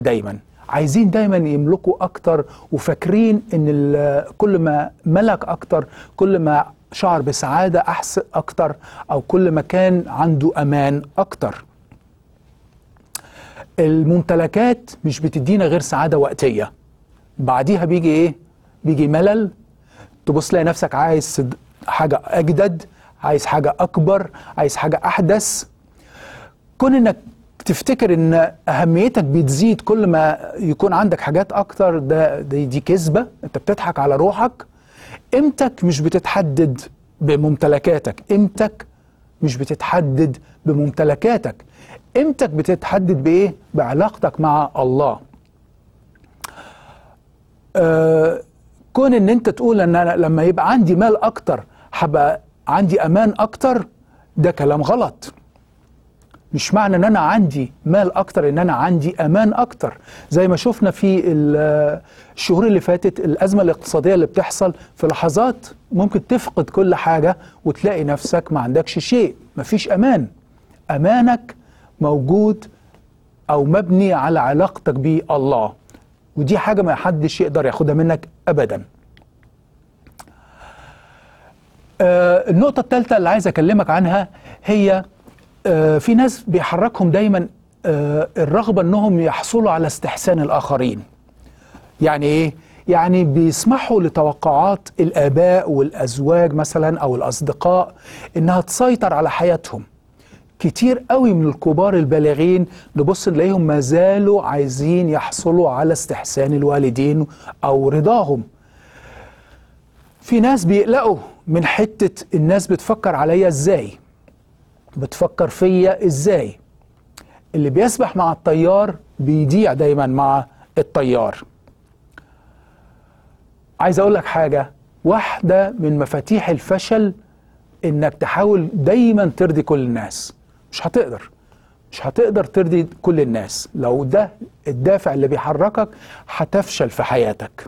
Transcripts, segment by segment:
دايما عايزين دايما يملكوا اكتر وفاكرين ان ال- كل ما ملك اكتر كل ما شعر بسعاده احسن اكتر او كل ما كان عنده امان اكتر الممتلكات مش بتدينا غير سعاده وقتيه بعديها بيجي ايه بيجي ملل تبص تلاقي نفسك عايز صد- حاجه اجدد عايز حاجه اكبر عايز حاجه احدث كون انك تفتكر ان اهميتك بتزيد كل ما يكون عندك حاجات اكتر ده دي, دي كذبه انت بتضحك على روحك قيمتك مش بتتحدد بممتلكاتك قيمتك مش بتتحدد بممتلكاتك قيمتك بتتحدد بايه بعلاقتك مع الله آه كون ان انت تقول ان انا لما يبقى عندي مال اكتر هبقى عندي امان اكتر ده كلام غلط مش معنى ان انا عندي مال اكتر ان انا عندي امان اكتر زي ما شفنا في ال- الشهور اللي فاتت الازمه الاقتصاديه اللي بتحصل في لحظات ممكن تفقد كل حاجه وتلاقي نفسك ما عندكش شيء مفيش امان امانك موجود او مبني على علاقتك بالله ودي حاجه ما حدش يقدر ياخدها منك ابدا آه، النقطة الثالثة اللي عايز أكلمك عنها هي آه، في ناس بيحركهم دايما آه، الرغبة أنهم يحصلوا على استحسان الآخرين يعني إيه؟ يعني بيسمحوا لتوقعات الآباء والأزواج مثلا أو الأصدقاء إنها تسيطر على حياتهم كتير قوي من الكبار البالغين نبص نلاقيهم ما زالوا عايزين يحصلوا على استحسان الوالدين أو رضاهم في ناس بيقلقوا من حتة الناس بتفكر عليا ازاي بتفكر فيا ازاي اللي بيسبح مع الطيار بيضيع دايما مع الطيار عايز اقول لك حاجة واحدة من مفاتيح الفشل انك تحاول دايما ترضي كل الناس مش هتقدر مش هتقدر ترضي كل الناس لو ده الدافع اللي بيحركك هتفشل في حياتك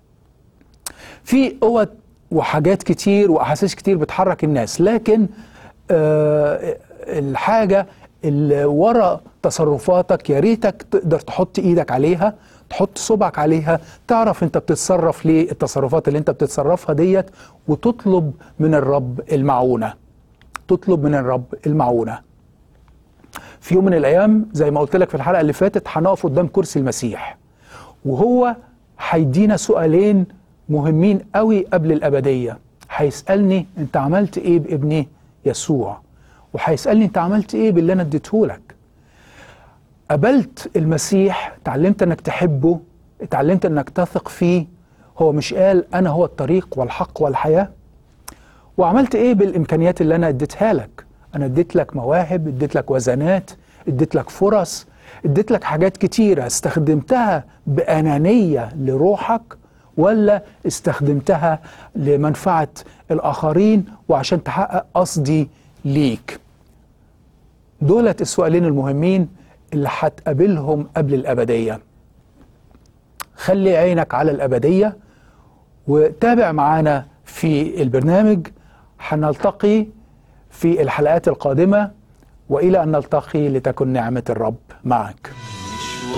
في قوة وحاجات كتير واحاسيس كتير بتحرك الناس لكن آه الحاجه اللي ورا تصرفاتك يا ريتك تقدر تحط ايدك عليها تحط صبعك عليها تعرف انت بتتصرف ليه التصرفات اللي انت بتتصرفها ديت وتطلب من الرب المعونه تطلب من الرب المعونه في يوم من الايام زي ما قلت لك في الحلقه اللي فاتت هنقف قدام كرسي المسيح وهو هيدينا سؤالين مهمين قوي قبل الابديه هيسالني انت عملت ايه بابني يسوع وهيسالني انت عملت ايه باللي انا اديته لك قبلت المسيح اتعلمت انك تحبه اتعلمت انك تثق فيه هو مش قال انا هو الطريق والحق والحياه وعملت ايه بالامكانيات اللي انا اديتها لك انا اديت لك مواهب اديت لك وزنات اديت لك فرص اديت لك حاجات كتيره استخدمتها بانانيه لروحك ولا استخدمتها لمنفعه الاخرين وعشان تحقق قصدي ليك دولت السؤالين المهمين اللي هتقابلهم قبل الابديه خلي عينك على الابديه وتابع معانا في البرنامج هنلتقي في الحلقات القادمه والى ان نلتقي لتكن نعمه الرب معك